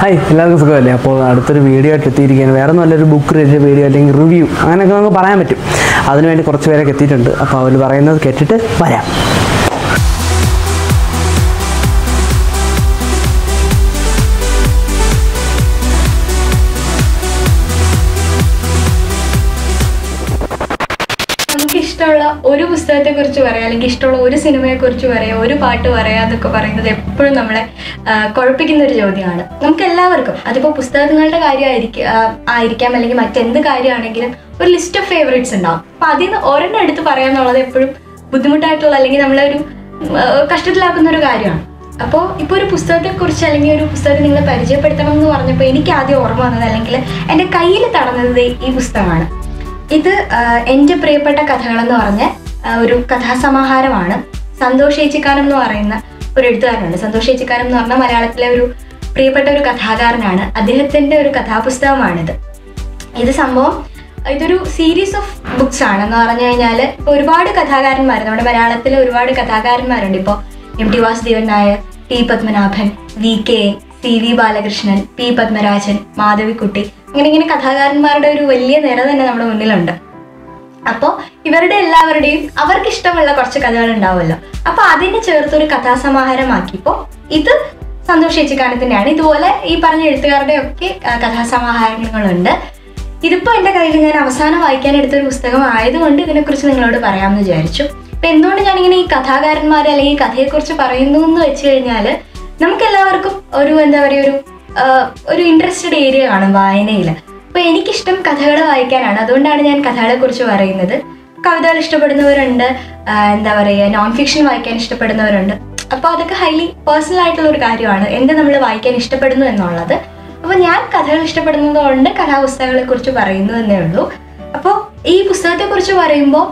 hi എല്ലാവർക്കും സുഖമല്ലേ അപ്പോൾ അടുത്തൊരു വീഡിയോ ആയിട്ട് എത്തിയിരിക്കുകയാണ് വേറെ നല്ലൊരു ബുക്ക് റിലേറ്റഡ് വീഡിയോ അല്ലെങ്കിൽ റിവ്യൂ അങ്ങനെയൊക്കെ നമുക്ക് പറയാൻ പറ്റും അതിനുവേണ്ടി കുറച്ച് പേരൊക്കെ എത്തിയിട്ടുണ്ട് അപ്പോൾ അവർ പറയുന്നത് കേട്ടിട്ട് വരാം നമുക്ക് ഇഷ്ടമുള്ള ഒരു പുസ്തകത്തെ കുറിച്ച് പറയാം അല്ലെങ്കിൽ ഇഷ്ടമുള്ള ഒരു സിനിമയെ കുറിച്ച് പറയാം ഒരു പാട്ട് പറയാം എന്നൊക്കെ പറയുന്നത് എപ്പോഴും നമ്മളെ ആ, കുഴപ്പിക്കുന്ന ഒരു ചോദ്യമാണ് നമുക്ക് എല്ലാവർക്കും അതിപ്പോൾ പുസ്തകങ്ങളുടെ കാര്യമായിരിക്കും ആ, ആയിരിക്കാം അല്ലെങ്കിൽ മറ്റെന്ത് കാര്യമാണെങ്കിലും ഒരു ലിസ്റ്റ് ഓഫ് ഫേവറേറ്റ്സ് ഉണ്ടാവും അപ്പൊ അതിൽ നിന്ന് ഒരെണ്ണം എടുത്ത് പറയാന്നുള്ളത് എപ്പോഴും ബുദ്ധിമുട്ടായിട്ടുള്ള അല്ലെങ്കിൽ നമ്മളെ ഒരു ഉം, ആ, കഷ്ടത്തിലാക്കുന്ന ഒരു കാര്യമാണ് അപ്പോൾ ഇപ്പോൾ ഒരു പുസ്തകത്തെ കുറിച്ച് അല്ലെങ്കിൽ ഒരു പുസ്തകത്തെ നിങ്ങളെ പരിചയപ്പെടുത്തണം എന്ന് പറഞ്ഞപ്പോൾ എനിക്ക് ആദ്യം ഓർമ്മ വന്നത് അല്ലെങ്കിൽ എൻ്റെ കയ്യിൽ തടഞ്ഞത് ദേ ഈ പുസ്തകമാണ് ഇത് ആ, എൻ്റെ പ്രിയപ്പെട്ട കഥകൾ എന്ന് പറഞ്ഞ ആ, ഒരു കഥാസമാഹാരമാണ് സന്തോഷ് ഏച്ചിക്കാനം എന്ന് പറയുന്ന ഒരു എഴുത്തുകാരനുണ്ട് സന്തോഷ് ഏച്ചിക്കാനം എന്ന് പറഞ്ഞാൽ മലയാളത്തിലെ ഒരു പ്രിയപ്പെട്ട ഒരു കഥാകാരനാണ് അദ്ദേഹത്തിൻ്റെ ഒരു കഥാപുസ്തകമാണിത് ഇത് സംഭവം ഇതൊരു സീരീസ് ഓഫ് ബുക്സ് ആണ് എന്ന് പറഞ്ഞു കഴിഞ്ഞാൽ ഇപ്പോൾ ഒരുപാട് കഥാകാരന്മാർ നമ്മുടെ മലയാളത്തിലെ ഒരുപാട് കഥാകാരന്മാരുണ്ട് ഇപ്പോൾ M T Vasudevan Nair T Padmanabhan V K C V Balakrishnan P Padmarajan Madhavikutty അങ്ങനെ ഇങ്ങനെ കഥാകാരന്മാരുടെ ഒരു വലിയ നിര തന്നെ നമ്മുടെ മുന്നിലുണ്ട് അപ്പോൾ ഇവരുടെ എല്ലാവരുടെയും അവർക്ക് ഇഷ്ടമുള്ള കുറച്ച് കഥകൾ ഉണ്ടാവുമല്ലോ അപ്പൊ അതിനെ ചേർത്തൊരു കഥാസമാഹാരമാക്കിയപ്പോൾ ഇത് സന്തോഷ് ചേച്ചിക്കാനത്തിൻ്റെയാണ് ഇതുപോലെ ഈ പറഞ്ഞ എഴുത്തുകാരുടെ ഒക്കെ ആ, കഥാസമാഹാരങ്ങളുണ്ട് ഇതിപ്പോ എൻ്റെ കയ്യിൽ ഞാൻ അവസാനം വായിക്കാൻ എടുത്ത ഒരു പുസ്തകം ആയതുകൊണ്ട് ഇതിനെക്കുറിച്ച് നിങ്ങളോട് പറയാമെന്ന് വിചാരിച്ചു അപ്പൊ എന്തുകൊണ്ട് ഞാനിങ്ങനെ ഈ കഥാകാരന്മാരെ അല്ലെങ്കിൽ ഈ കഥയെക്കുറിച്ച് പറയുന്നു എന്ന് വെച്ച് കഴിഞ്ഞാൽ നമുക്ക് എല്ലാവർക്കും ഒരു എന്താ പറയുക ഒരു ആ, ഒരു ഇൻട്രസ്റ്റഡ് ഏരിയ കാണും വായനയിൽ അപ്പൊ എനിക്കിഷ്ടം കഥകൾ വായിക്കാനാണ് അതുകൊണ്ടാണ് ഞാൻ കഥകളെ കുറിച്ച് പറയുന്നത് കവിതകൾ ഇഷ്ടപ്പെടുന്നവരുണ്ട് ആ, എന്താ പറയുക നോൺ ഫിക്ഷൻ വായിക്കാൻ ഇഷ്ടപ്പെടുന്നവരുണ്ട് അപ്പോൾ അതൊക്കെ ഹൈലി പേഴ്സണൽ ആയിട്ടുള്ള ഒരു കാര്യമാണ് എന്ത് നമ്മൾ വായിക്കാൻ ഇഷ്ടപ്പെടുന്നു എന്നുള്ളത് അപ്പോൾ ഞാൻ കഥകൾ ഇഷ്ടപ്പെടുന്നത് കൊണ്ട് കഥാപുസ്തകങ്ങളെ കുറിച്ച് പറയുന്നു എന്നേ ഉള്ളൂ അപ്പോൾ ഈ പുസ്തകത്തെ കുറിച്ച് പറയുമ്പോൾ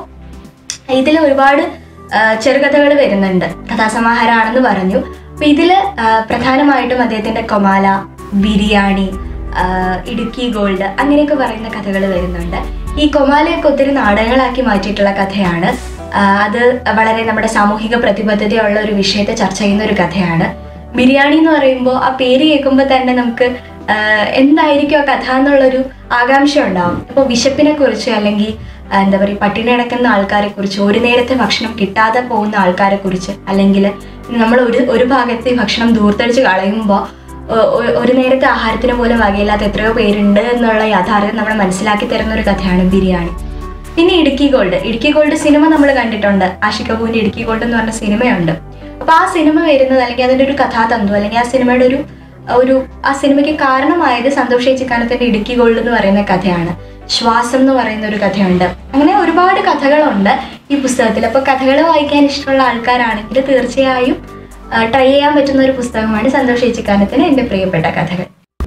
ഇതിൽ ഒരുപാട് ആ, ചെറുകഥകൾ വരുന്നുണ്ട് കഥാസമാഹാരമാണെന്ന് പറഞ്ഞു അപ്പൊ ഇതില് ആ, പ്രധാനമായിട്ടും അദ്ദേഹത്തിന്റെ കൊമാല ബിരിയാണി ആ, ഇടുക്കി ഗോൾഡ് അങ്ങനെയൊക്കെ പറയുന്ന കഥകൾ വരുന്നുണ്ട് ഈ കൊമാലയൊക്കെ ഒത്തിരി നാടകങ്ങളാക്കി മാറ്റിയിട്ടുള്ള കഥയാണ് ആ, അത് വളരെ നമ്മുടെ സാമൂഹിക പ്രതിബദ്ധതയുള്ള ഒരു വിഷയത്തെ ചർച്ച ചെയ്യുന്ന ഒരു കഥയാണ് ബിരിയാണി എന്ന് പറയുമ്പോൾ ആ പേര് കേൾക്കുമ്പോൾ തന്നെ നമുക്ക് ആ, എന്തായിരിക്കും ആ കഥ എന്നുള്ളൊരു ആകാംക്ഷ ഉണ്ടാവും ഇപ്പോൾ വിശപ്പിനെ കുറിച്ച് അല്ലെങ്കിൽ ആ, എന്താ പറയുക പട്ടിണി കിടക്കുന്ന ആൾക്കാരെ കുറിച്ച് ഒരു നേരത്തെ ഭക്ഷണം കിട്ടാതെ പോകുന്ന ആൾക്കാരെ കുറിച്ച് അല്ലെങ്കിൽ നമ്മൾ ഒരു ഒരു ഭാഗത്ത് ഈ ഭക്ഷണം ദൂർത്തടിച്ച് കളയുമ്പോൾ ഒ- ഒ- ഒരു നേരത്തെ ആഹാരത്തിന് പോലും വകയില്ലാത്ത എത്രയോ പേരുണ്ട് എന്നുള്ള യാഥാർത്ഥ്യം നമ്മളെ മനസ്സിലാക്കി തരുന്ന ഒരു കഥയാണ് ബിരിയാണി പിന്നെ Idukki Gold Idukki Gold cinema നമ്മൾ കണ്ടിട്ടുണ്ട് ആഷിക് കപൂറിന്റെ ഇടുക്കി ഗോൾഡ് എന്ന് പറഞ്ഞ സിനിമയുണ്ട് അപ്പൊ ആ സിനിമ വരുന്നത് അല്ലെങ്കിൽ അതിന്റെ ഒരു കഥാതന്തു അല്ലെങ്കിൽ ആ സിനിമയുടെ ഒരു ഒരു ആ സിനിമയ്ക്ക് കാരണമായത് സന്തോഷ് ചേച്ചിക്കാനത്തിന്റെ ഇടുക്കി ഗോൾഡ് എന്ന് പറയുന്ന കഥയാണ് ശ്വാസം എന്ന് പറയുന്ന ഒരു കഥയുണ്ട് അങ്ങനെ ഒരുപാട് കഥകളുണ്ട് ഈ പുസ്തകത്തിൽ അപ്പൊ കഥകൾ വായിക്കാൻ ഇഷ്ടമുള്ള ആൾക്കാരാണെങ്കിൽ തീർച്ചയായും ട്രൈ ചെയ്യാൻ പറ്റുന്ന ഒരു പുസ്തകമാണ് സന്തോഷ് ചേച്ചിക്കാനത്തിന് എൻ്റെ പ്രിയപ്പെട്ട കഥകൾ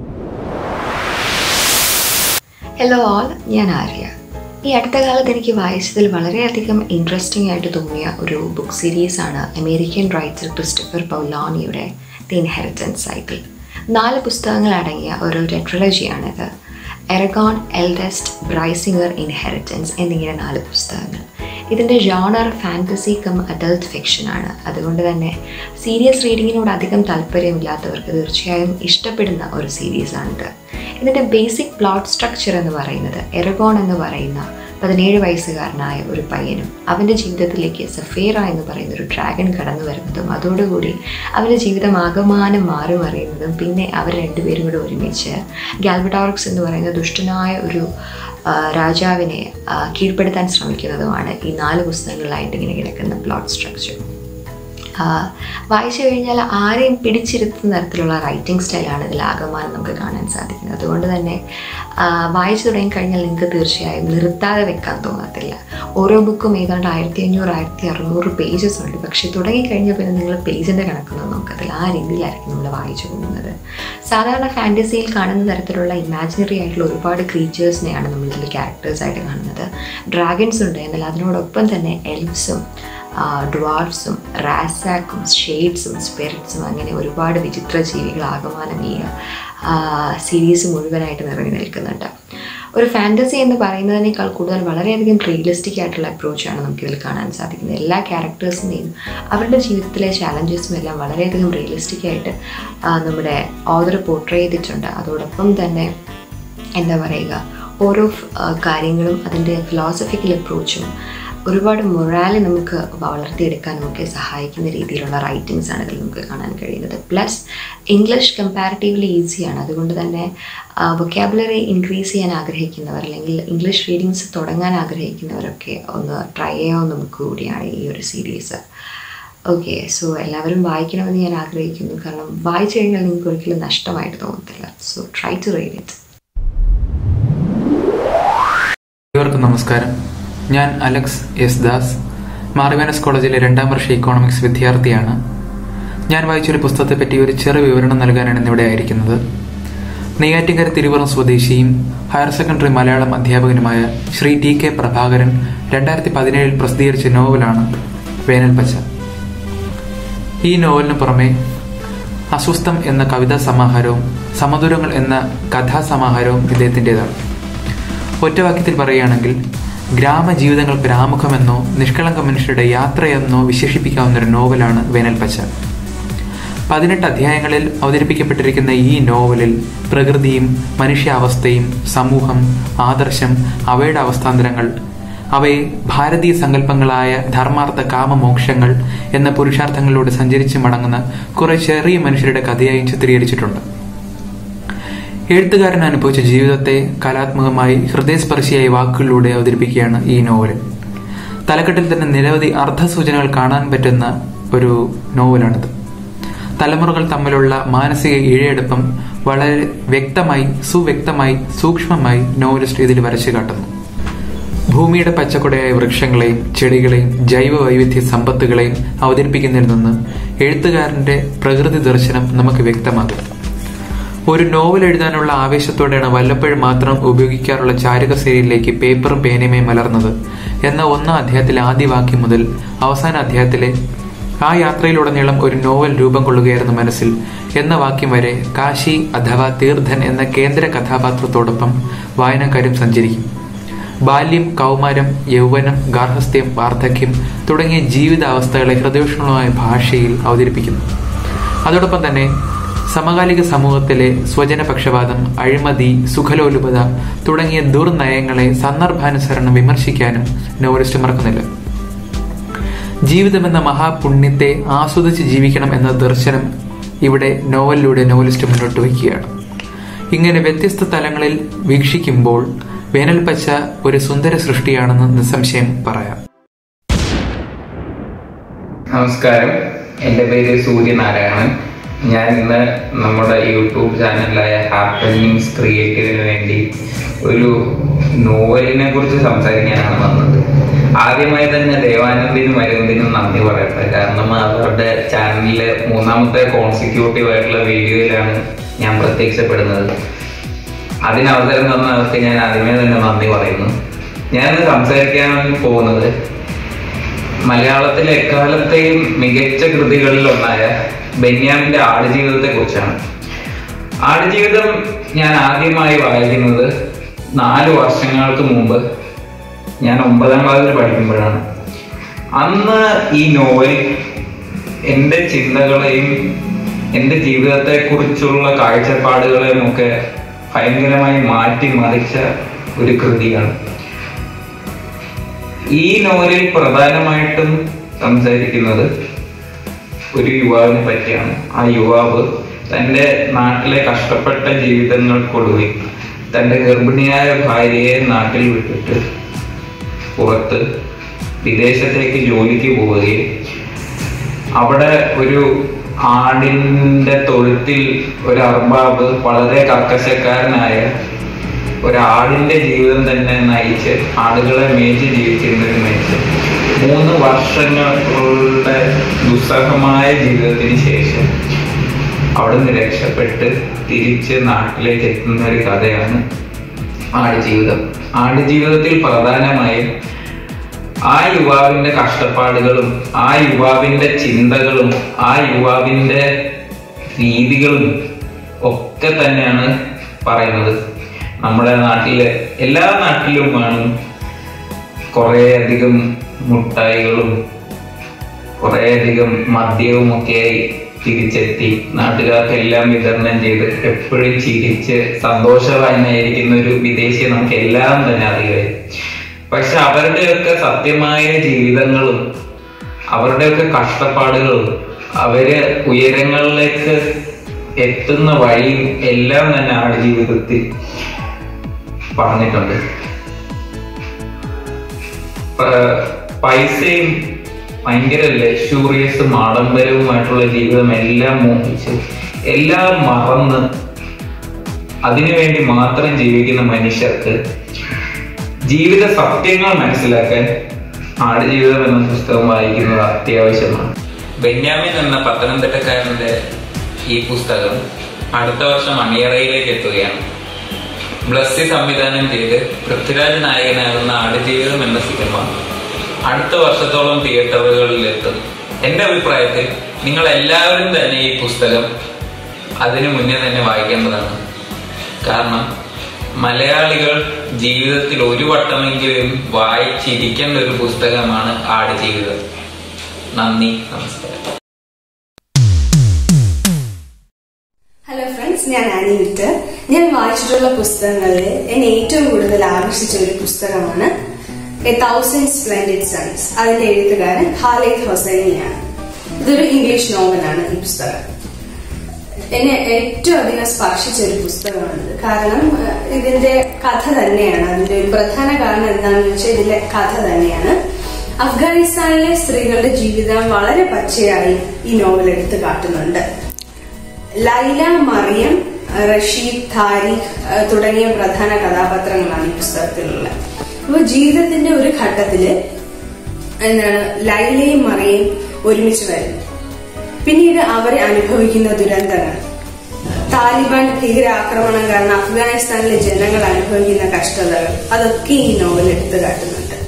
ഹലോ ഓൾ ഞാൻ ആര്യ ഈ അടുത്ത കാലത്ത് എനിക്ക് വായിച്ചതിൽ വളരെയധികം ഇൻട്രസ്റ്റിംഗ് ആയിട്ട് തോന്നിയ ഒരു ബുക്ക് സീരീസാണ് അമേരിക്കൻ റൈറ്റർ ക്രിസ്റ്റഫർ പൗലാനിയുടെ ദി ഇൻഹെറിറ്റൻസ് സൈക്കിൾ നാല് പുസ്തകങ്ങൾ അടങ്ങിയ ഒരു ടെട്രലജിയാണിത് എറഗോൺ എൽഡസ്റ്റ് ബ്രൈസിംഗർ ഇൻഹെറിറ്റൻസ് എന്നിങ്ങനെ നാല് പുസ്തകങ്ങൾ ഇതിൻ്റെ ജോണർ ഫാൻറ്റസി കം അഡൽട്ട് ഫിക്ഷനാണ് അതുകൊണ്ട് തന്നെ സീരിയസ് റീഡിങ്ങിനോട് അധികം താല്പര്യമില്ലാത്തവർക്ക് തീർച്ചയായും ഇഷ്ടപ്പെടുന്ന ഒരു സീരീസാണിത് ഇതിൻ്റെ ബേസിക് പ്ലോട്ട് സ്ട്രക്ചർ എന്ന് പറയുന്നത് എറഗോൺ എന്ന് പറയുന്ന പതിനേഴ് വയസ്സുകാരനായ ഒരു പയ്യനും അവൻ്റെ ജീവിതത്തിലേക്ക് സഫേറ എന്ന് പറയുന്ന ഒരു ഡ്രാഗൺ കടന്നു വരുന്നതും അതോടുകൂടി അവൻ്റെ ജീവിതം ആകമാനം മാറി മറിയുന്നതും പിന്നെ അവർ രണ്ടുപേരും കൂടെ ഒരുമിച്ച് ഗാൽബഡോറക്സ് എന്ന് പറയുന്ന ദുഷ്ടനായ ഒരു ആ, രാജാവിനെ ആ, കീഴ്പ്പെടുത്താൻ ശ്രമിക്കുന്നതുമാണ് ഈ നാല് പുസ്തകങ്ങളിലായിട്ട് ഇങ്ങനെ കിടക്കുന്ന പ്ലോട്ട് സ്ട്രക്ചർ വായിച്ചു കഴിഞ്ഞാൽ ആരെയും പിടിച്ചിരുത്തുന്ന തരത്തിലുള്ള റൈറ്റിംഗ് സ്റ്റൈലാണ് ഇതിൽ ആകമാനം നമുക്ക് കാണാൻ സാധിക്കുന്നത് അതുകൊണ്ട് തന്നെ ആ, വായിച്ചു തുടങ്ങിക്കഴിഞ്ഞാൽ നിങ്ങൾക്ക് തീർച്ചയായും നിർത്താതെ വെക്കാൻ തോന്നത്തില്ല ഓരോ ബുക്കും ഏതാണ്ട് ആയിരത്തി അഞ്ഞൂറ് ആയിരത്തി അറുന്നൂറ് പേജസ് ഉണ്ട് പക്ഷേ തുടങ്ങിക്കഴിഞ്ഞാൽ പിന്നെ നിങ്ങൾ പേജിൻ്റെ കണക്കൊന്നും നോക്കത്തില്ല ആ രീതിയിലായിരിക്കും നമ്മൾ വായിച്ചു പോകുന്നത് സാധാരണ ഫാൻറ്റസിയിൽ കാണുന്ന തരത്തിലുള്ള ഇമാജിനറി ആയിട്ടുള്ള ഒരുപാട് ക്രീച്ചേഴ്സിനെയാണ് നമ്മൾ ഇതിൽ ക്യാരക്ടേഴ്സായിട്ട് കാണുന്നത് ഡ്രാഗൺസ് ഉണ്ട് എന്നാൽ അതിനോടൊപ്പം തന്നെ എൽഫ്സും ഡ്വാർഫ്സും റാസാക്കും ഷെയ്ഡ്സും സ്പിരിറ്റ്സും അങ്ങനെ ഒരുപാട് വിചിത്ര ജീവികൾ ആകമാനം ഈ സീരീസ് മുഴുവനായിട്ട് നിറഞ്ഞു നിൽക്കുന്നുണ്ട് ഒരു ഫാൻറ്റസി എന്ന് പറയുന്നതിനേക്കാൾ കൂടുതൽ വളരെയധികം റിയലിസ്റ്റിക് ആയിട്ടുള്ള അപ്രോച്ചാണ് നമുക്കിതിൽ കാണാൻ സാധിക്കുന്നത് എല്ലാ ക്യാരക്ടേഴ്സിനെയും അവരുടെ ജീവിതത്തിലെ ചാലഞ്ചസും എല്ലാം വളരെയധികം റിയലിസ്റ്റിക് ആയിട്ട് ആ, നമ്മുടെ ഓദർ പോർട്രേ ചെയ്തിട്ടുണ്ട് അതോടൊപ്പം തന്നെ എന്താ പറയുക ഓരോ ആ, കാര്യങ്ങളും അതിൻ്റെ ഫിലോസഫിക്കൽ അപ്രോച്ചും ഒരുപാട് മൊറാലി നമുക്ക് വളർത്തിയെടുക്കാൻ നമുക്ക് സഹായിക്കുന്ന രീതിയിലുള്ള റൈറ്റിങ്സ് ആണ് ഇതിൽ നമുക്ക് കാണാൻ കഴിയുന്നത് പ്ലസ് ഇംഗ്ലീഷ് കമ്പാരിറ്റീവ്ലി ഈസിയാണ് അതുകൊണ്ട് തന്നെ വൊക്കാബുലറി ഇൻക്രീസ് ചെയ്യാൻ ആഗ്രഹിക്കുന്നവർ അല്ലെങ്കിൽ ഇംഗ്ലീഷ് റീഡിങ്സ് തുടങ്ങാൻ ആഗ്രഹിക്കുന്നവരൊക്കെ ഒന്ന് ട്രൈ ചെയ്യാവുന്ന ബുക്ക് കൂടിയാണ് ഈ ഒരു സീരീസ് ഓക്കെ സോ എല്ലാവരും വായിക്കണമെന്ന് ഞാൻ ആഗ്രഹിക്കുന്നു കാരണം വായിച്ചു കഴിഞ്ഞാൽ നിങ്ങൾക്ക് ഒരിക്കലും നഷ്ടമായിട്ട് തോന്നത്തില്ല so try to read it എല്ലാവർക്കും നമസ്കാരം ഞാൻ അലക്സ് എസ് ദാസ് മാറിവാനസ് കോളേജിലെ രണ്ടാം വർഷ ഇക്കോണമിക്സ് വിദ്യാർത്ഥിയാണ് ഞാൻ വായിച്ചൊരു പുസ്തകത്തെ പറ്റി ഒരു ചെറു വിവരണം നൽകാനാണ് ഇന്നിവിടെ ആയിരിക്കുന്നത് നെയ്യാറ്റിങ്കര തിരുവറം സ്വദേശിയും ഹയർ സെക്കൻഡറി മലയാളം അധ്യാപകനുമായ ശ്രീ ടി കെ പ്രഭാകരൻ രണ്ടായിരത്തി പതിനേഴിൽ പ്രസിദ്ധീകരിച്ച നോവലാണ് വേനൽ പച്ച ഈ നോവലിന് പുറമെ അസ്വസ്ഥം എന്ന കവിതാ സമാഹാരവും സമദൂരങ്ങൾ എന്ന കഥാസമാഹാരവും ഇദ്ദേഹത്തിൻ്റെതാണ് ഒറ്റവാക്യത്തിൽ പറയുകയാണെങ്കിൽ ഗ്രാമജീവിതങ്ങൾക്ക് ആമുഖമെന്നോ നിഷ്കളങ്ക മനുഷ്യരുടെ യാത്രയെന്നോ വിശേഷിപ്പിക്കാവുന്ന ഒരു നോവലാണ് വേനൽപ്പച്ച പതിനെട്ട് അധ്യായങ്ങളിൽ അവതരിപ്പിക്കപ്പെട്ടിരിക്കുന്ന ഈ നോവലിൽ പ്രകൃതിയും മനുഷ്യാവസ്ഥയും സമൂഹം ആദർശം അവയുടെ അവസ്ഥാന്തരങ്ങൾ അവയെ ഭാരതീയ സങ്കല്പങ്ങളായ ധർമാർത്ഥ കാമമോക്ഷങ്ങൾ എന്ന പുരുഷാർത്ഥങ്ങളിലൂടെ സഞ്ചരിച്ച് മടങ്ങുന്ന കുറെ ചെറിയ മനുഷ്യരുടെ കഥയായും ചിത്രീകരിച്ചിട്ടുണ്ട് എഴുത്തുകാരൻ അനുഭവിച്ച ജീവിതത്തെ കലാത്മകമായി ഹൃദയസ്പർശിയായ വാക്കുകളിലൂടെ അവതരിപ്പിക്കുകയാണ് ഈ നോവൽ തലക്കെട്ടിൽ തന്നെ നിരവധി അർത്ഥസൂചനകൾ കാണാൻ പറ്റുന്ന ഒരു നോവലാണിത് തലമുറകൾ തമ്മിലുള്ള മാനസിക ഇഴയെടുപ്പം വളരെ വ്യക്തമായി സുവ്യക്തമായി സൂക്ഷ്മമായി നോവലിസ്റ്റ് ഇതിൽ വരച്ചു കാട്ടുന്നു ഭൂമിയുടെ പച്ചക്കുടയായ വൃക്ഷങ്ങളെയും ചെടികളെയും ജൈവ വൈവിധ്യ സമ്പത്തുകളെയും അവതരിപ്പിക്കുന്നതിൽ നിന്ന് എഴുത്തുകാരന്റെ പ്രകൃതി ദർശനം നമുക്ക് വ്യക്തമാകും ഒരു നോവൽ എഴുതാനുള്ള ആവേശത്തോടെയാണ് വല്ലപ്പോഴും മാത്രം ഉപയോഗിക്കാറുള്ള ചാരുകസേരയിലേക്ക് പേപ്പറും പേനയുമായി മലർന്നത് എന്ന ഒന്നാം അധ്യായത്തിലെ ആദ്യ വാക്യം മുതൽ അവസാന അധ്യായത്തിലെ ആ യാത്രയിലുടനീളം ഒരു നോവൽ രൂപം കൊള്ളുകയായിരുന്നു മനസ്സിൽ എന്ന വാക്യം വരെ കാശി അഥവാ തീർത്ഥൻ എന്ന കേന്ദ്ര കഥാപാത്രത്തോടൊപ്പം വായനക്കാരും സഞ്ചരിക്കും ബാല്യം കൗമാരം യൗവനം ഗാർഹസ്ഥ്യം വാർദ്ധക്യം തുടങ്ങിയ ജീവിതാവസ്ഥകളെ ഹൃദയോഷ്ണമായ ഭാഷയിൽ അവതരിപ്പിക്കുന്നു അതോടൊപ്പം തന്നെ സമകാലിക സമൂഹത്തിലെ സ്വജനപക്ഷപാതം അഴിമതി സുഖലോലുപത തുടങ്ങിയ ദുർനയങ്ങളെ സന്ദർഭാനുസരണം വിമർശിക്കാനും നോവലിസ്റ്റ് മറക്കുന്നില്ല ജീവിതമെന്ന മഹാപുണ്യത്തെ ആസ്വദിച്ച് ജീവിക്കണം എന്ന ദർശനം ഇവിടെ നോവലിലൂടെ നോവലിസ്റ്റ് മുന്നോട്ട് വയ്ക്കുകയാണ് ഇങ്ങനെ വ്യത്യസ്ത തലങ്ങളിൽ വീക്ഷിക്കുമ്പോൾ വേനൽപ്പച്ച ഒരു സുന്ദര സൃഷ്ടിയാണെന്ന് നിസ്സംശയം പറയാം നമസ്കാരം എൻ്റെ പേര് സൂര്യനാരായണൻ ഞാൻ ഇന്ന് നമ്മുടെ യൂട്യൂബ് ചാനലായ ഹാപ്പനിങ്സ് ക്രിയേറ്റീവിന് വേണ്ടി ഒരു നോവലിനെ കുറിച്ച് സംസാരിക്കാനാണ് വന്നത് ആദ്യമായി തന്നെ ദേവാനന്ദിനും അരവിന്ദിനും നന്ദി പറയട്ടെ കാരണം അവരുടെ ചാനലിലെ മൂന്നാമത്തെ കോൺസിക്യൂട്ടീവ് ആയിട്ടുള്ള വീഡിയോയിലാണ് ഞാൻ പ്രത്യക്ഷപ്പെടുന്നത് അതിന് അവസരം തന്ന അവർക്ക് ഞാൻ ആദ്യമേ തന്നെ നന്ദി പറയുന്നു ഞാൻ സംസാരിക്കാൻ പോകുന്നത് മലയാളത്തിലെ എക്കാലത്തെയും മികച്ച കൃതികളിൽ ഒന്നായ ബെന്യാമിന്റെ ആടുജീവിതത്തെ കുറിച്ചാണ് ആടുജീവിതം ഞാൻ ആദ്യമായി വായിക്കുന്നത് നാല് വർഷങ്ങൾക്ക് മുമ്പ് ഞാൻ ഒമ്പതാം ക്ലാസ്സിൽ പഠിക്കുമ്പോഴാണ് അന്ന് ഈ നോവൽ എൻ്റെ ചിന്തകളെയും എൻ്റെ ജീവിതത്തെക്കുറിച്ചുള്ള കാഴ്ചപ്പാടുകളെയും ഒക്കെ ഭയങ്കരമായി മാറ്റി മറിച്ച ഒരു കൃതിയാണ് ഈ നോവലിൽ പ്രധാനമായിട്ടും സംസാരിക്കുന്നത് ഒരു യുവാവിനെ പറ്റിയാണ് ആ യുവാവ് തൻ്റെ നാട്ടിലെ കഷ്ടപ്പെട്ട ജീവിതങ്ങൾക്കൊടുവിൽ തൻ്റെ ഗർഭിണിയായ ഭാര്യയെ നാട്ടിൽ വിട്ടിട്ട് പുറത്ത് വിദേശത്തേക്ക് ജോലിക്ക് പോവുകയും അവിടെ ഒരു ആടിന്റെ തൊഴുത്തിൽ ഒരു അർബാബ് വളരെ കർക്കശക്കാരനായ ഒരാടിന്റെ ജീവിതം തന്നെ നയിച്ച് ആടുകളെ മേച്ച് ജീവിച്ചിരുന്ന ഒരു മനുഷ്യൻ മൂന്ന് വർഷങ്ങളുടെ ദുസ്സഹമായ ജീവിതത്തിന് ശേഷം അവിടെ നിന്ന് രക്ഷപ്പെട്ട് തിരിച്ച് നാട്ടിലേക്ക് എത്തുന്ന ഒരു കഥയാണ് ആടുജീവിതം ആടുജീവിതത്തിൽ പ്രധാനമായും ആ യുവാവിന്റെ കഷ്ടപ്പാടുകളും ആ യുവാവിന്റെ ചിന്തകളും ആ യുവാവിന്റെ രീതികളും ഒക്കെ തന്നെയാണ് പറയുന്നത് നമ്മുടെ നാട്ടില് എല്ലാ നാട്ടിലും കാണും കുറേ അധികം മുട്ടായികളും കുറേ അധികം മദ്യവും ഒക്കെയായി തിരിച്ചെത്തി നാട്ടുകാർക്കെല്ലാം വിതരണം ചെയ്ത് എപ്പോഴും ചിരിച്ച് സന്തോഷവാനായിരിക്കുന്ന ഒരു വിദേശിയെ നമുക്ക് എല്ലാം തന്നെ അറിയാം പക്ഷെ അവരുടെയൊക്കെ സത്യമായ ജീവിതങ്ങളും അവരുടെയൊക്കെ കഷ്ടപ്പാടുകളും അവര് ഉയരങ്ങളിലേക്ക് എത്തുന്ന വഴിയും എല്ലാം തന്നെ ആട് ജീവിതത്തിൽ പറഞ്ഞിട്ടുണ്ട് പ- പൈസയും ഭയങ്കര ലക്ഷൂറിയസും ആഡംബരവുമായിട്ടുള്ള ജീവിതം എല്ലാം മോഹിച്ച് എല്ലാം മറന്ന് അതിനുവേണ്ടി മാത്രം ജീവിക്കുന്ന മനുഷ്യർക്ക് ജീവിത സത്യങ്ങൾ മനസ്സിലാക്കാൻ ആടുജീവിതം എന്ന പുസ്തകം വായിക്കുന്നത് അത്യാവശ്യമാണ് ബെന്യാമിൻ എന്ന പത്തനംതിട്ടക്കാരന്റെ ഈ പുസ്തകം അടുത്ത വർഷം അണിയറയിലേക്ക് എത്തുകയാണ് ബ്ലസ്സി സംവിധാനം ചെയ്ത് പൃഥ്വിരാജ് നായകനാകുന്ന ആടുജീവിതം എന്ന സിനിമ അടുത്ത വർഷത്തോളം തിയേറ്ററുകളിൽ എത്തും എന്റെ അഭിപ്രായത്തിൽ നിങ്ങൾ എല്ലാവരും തന്നെ ഈ പുസ്തകം അതിനു മുന്നേ തന്നെ വായിക്കേണ്ടതാണ് കാരണം മലയാളികൾ ജീവിതത്തിൽ ഒരു വട്ടമെങ്കിലും വായിച്ചിരിക്കേണ്ട ഒരു പുസ്തകമാണ് ആടുജീവിതം നന്ദി നമസ്കാരം ഹലോ ഫ്രണ്ട്സ് ഞാൻ ആനി വിക്ടർ ഞാൻ വായിച്ചിട്ടുള്ള പുസ്തകങ്ങളിൽ എന്നെ ഏറ്റവും കൂടുതൽ ആകർഷിച്ച ഒരു പുസ്തകമാണ് എ തൗസൻഡ് സ്പ്ലെൻഡിഡ് സൺസ് അതിന്റെ എഴുത്തുകാരൻ ഖാലിദ് ഹൊസൈനിയാണ് ഇതൊരു ഇംഗ്ലീഷ് നോവലാണ് ഈ പുസ്തകം എന്നെ ഏറ്റവും അധികം സ്പർശിച്ച ഒരു പുസ്തകമാണിത് കാരണം ഏഹ്, ഇതിന്റെ കഥ തന്നെയാണ് അതിന്റെ ഒരു പ്രധാന കാരണം എന്താണെന്ന് വെച്ചാൽ ഇതിലെ കഥ തന്നെയാണ് അഫ്ഗാനിസ്ഥാനിലെ സ്ത്രീകളുടെ ജീവിതം വളരെ പച്ചയായി ഈ നോവൽ എടുത്തു കാട്ടുന്നുണ്ട് ലൈല മറിയം റഷീദ് താരിഖ് ഏഹ്, തുടങ്ങിയ പ്രധാന കഥാപാത്രങ്ങളാണ് ഈ പുസ്തകത്തിലുള്ളത് അപ്പോൾ ജീവിതത്തിന്റെ ഒരു ഘട്ടത്തില് എന്താണ് ലൈലയും മറിയും ഒരുമിച്ച് വരുന്നു പിന്നീട് അവരെ അനുഭവിക്കുന്ന ദുരന്തങ്ങൾ താലിബാൻ ഭീകരാക്രമണം കാരണം അഫ്ഗാനിസ്ഥാനിലെ ജനങ്ങൾ അനുഭവിക്കുന്ന കഷ്ടതകൾ അതൊക്കെ ഈ നോവൽ എടുത്തു കാട്ടുന്നുണ്ട്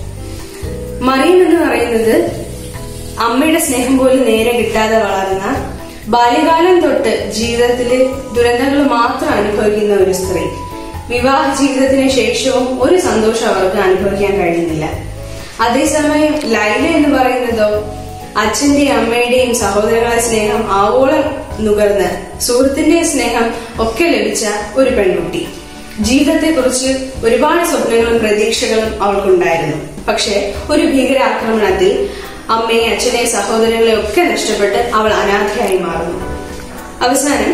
മറിയം എന്ന് പറയുന്നത് അമ്മയുടെ സ്നേഹം പോലും നേരെ കിട്ടാതെ വളർന്ന ബാല്യകാലം തൊട്ട് ജീവിതത്തിൽ ദുരന്തങ്ങൾ മാത്രം അനുഭവിക്കുന്ന ഒരു സ്ത്രീ വിവാഹ ജീവിതത്തിന് ശേഷവും ഒരു സന്തോഷം അവർക്ക് അനുഭവിക്കാൻ കഴിയുന്നില്ല അതേസമയം ലൈല എന്ന് പറയുന്നതോ അച്ഛന്റെയും അമ്മയുടെയും സഹോദരങ്ങളുടെ സ്നേഹം ആവോളം നുകർന്ന് സുഹൃത്തിന്റെ സ്നേഹം ഒക്കെ ലഭിച്ച ഒരു പെൺകുട്ടി ജീവിതത്തെക്കുറിച്ച് ഒരുപാട് സ്വപ്നങ്ങളും പ്രതീക്ഷകളും അവൾക്കുണ്ടായിരുന്നു പക്ഷെ ഒരു ഭീകരാക്രമണത്തിൽ അമ്മയെ അച്ഛനെ സഹോദരങ്ങളെ ഒക്കെ നഷ്ടപ്പെട്ട് അവൾ അനാഥയായി മാറുന്നു അവസാനം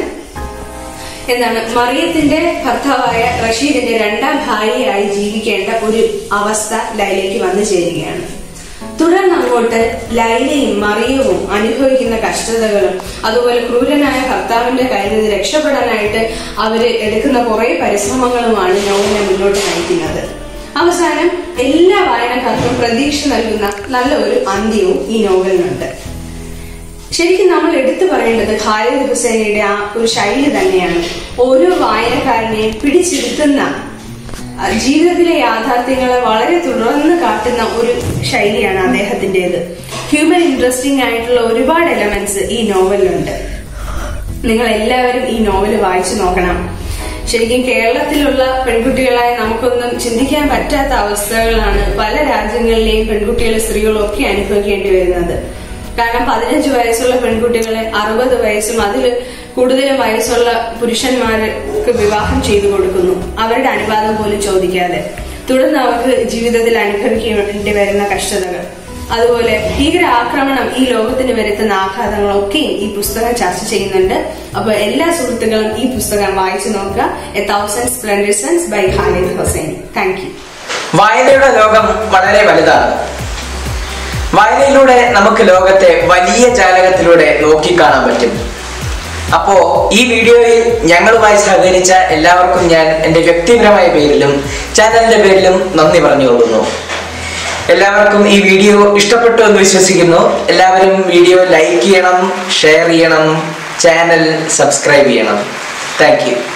എന്താണ് മറിയത്തിന്റെ ഭർത്താവായ റഷീദിന്റെ രണ്ടാം ഭാര്യയായി ജീവിക്കേണ്ട ഒരു അവസ്ഥ ലൈലയ്ക്ക് വന്നു ചേരുകയാണ് തുടർന്ന് അങ്ങോട്ട് ലൈലയും മറിയവും അനുഭവിക്കുന്ന കഷ്ടതകളും അതുപോലെ ക്രൂരനായ ഭർത്താവിന്റെ കയ്യിൽ നിന്ന് രക്ഷപ്പെടാനായിട്ട് അവര് എടുക്കുന്ന കുറെ പരിശ്രമങ്ങളുമാണ് നോവലിനെ മുന്നോട്ട് നയിക്കുന്നത് അവസാനം എല്ലാ വായനക്കാർക്കും പ്രതീക്ഷ നൽകുന്ന നല്ല ഒരു അന്ത്യവും ഈ നോവലിനുണ്ട് ശരിക്കും നമ്മൾ എടുത്തു പറയേണ്ടത് ഖാലിദ് ഹുസൈനയുടെ ആ ഒരു ശൈലി തന്നെയാണ് ഓരോ വായനക്കാരനെയും പിടിച്ചിരുത്തുന്ന ആ, ജീവിതത്തിലെ യാഥാർത്ഥ്യങ്ങളെ വളരെ തുടർന്ന് കാട്ടുന്ന ഒരു ശൈലിയാണ് അദ്ദേഹത്തിൻ്റെത് ഹ്യൂമൻ ഇൻട്രസ്റ്റിംഗ് ആയിട്ടുള്ള ഒരുപാട് എലമെന്റ്സ് ഈ നോവലിലുണ്ട് നിങ്ങൾ എല്ലാവരും ഈ നോവൽ വായിച്ചു നോക്കണം ശരിക്കും കേരളത്തിലുള്ള പെൺകുട്ടികളായ നമുക്കൊന്നും ചിന്തിക്കാൻ പറ്റാത്ത അവസ്ഥകളാണ് പല രാജ്യങ്ങളിലെയും പെൺകുട്ടികളും സ്ത്രീകളും ഒക്കെ അനുഭവിക്കേണ്ടി വരുന്നത് കാരണം പതിനഞ്ച് വയസ്സുള്ള പെൺകുട്ടികളെ അറുപത് വയസ്സും അതിൽ കൂടുതലും വയസ്സുള്ള പുരുഷന്മാർക്ക് വിവാഹം ചെയ്തു കൊടുക്കുന്നു അവരുടെ അനുവാദം പോലും ചോദിക്കാതെ തുടർന്ന് അവർക്ക് ജീവിതത്തിൽ അനുഭവിക്കേണ്ടി വരുന്ന കഷ്ടതകൾ അതുപോലെ ഭീകര ആക്രമണം ഈ ലോകത്തിന് വരുത്തുന്ന ആഘാതങ്ങളൊക്കെയും ഈ പുസ്തകം ചർച്ച ചെയ്യുന്നുണ്ട് അപ്പൊ എല്ലാ സുഹൃത്തുക്കളും ഈ പുസ്തകം വായിച്ചു നോക്കുക A Thousand Splendid Suns by Khaled Hosseini thank you വായനയുടെ ലോകം വളരെ വലുതാണ് വായനയിലൂടെ നമുക്ക് ലോകത്തെ വലിയ ജാലകത്തിലൂടെ നോക്കിക്കാണാൻ പറ്റും അപ്പോ ഈ വീഡിയോയിൽ ഞങ്ങളുമായി സഹകരിച്ച എല്ലാവർക്കും ഞാൻ എൻ്റെ വ്യക്തിപരമായ പേരിലും ചാനലിന്റെ പേരിലും നന്ദി പറഞ്ഞുകൊള്ളുന്നു എല്ലാവർക്കും ഈ വീഡിയോ ഇഷ്ടപ്പെട്ടു എന്ന് വിശ്വസിക്കുന്നു എല്ലാവരും വീഡിയോ ലൈക്ക് ചെയ്യണം ഷെയർ ചെയ്യണം ചാനൽ സബ്സ്ക്രൈബ് ചെയ്യണം താങ്ക് യു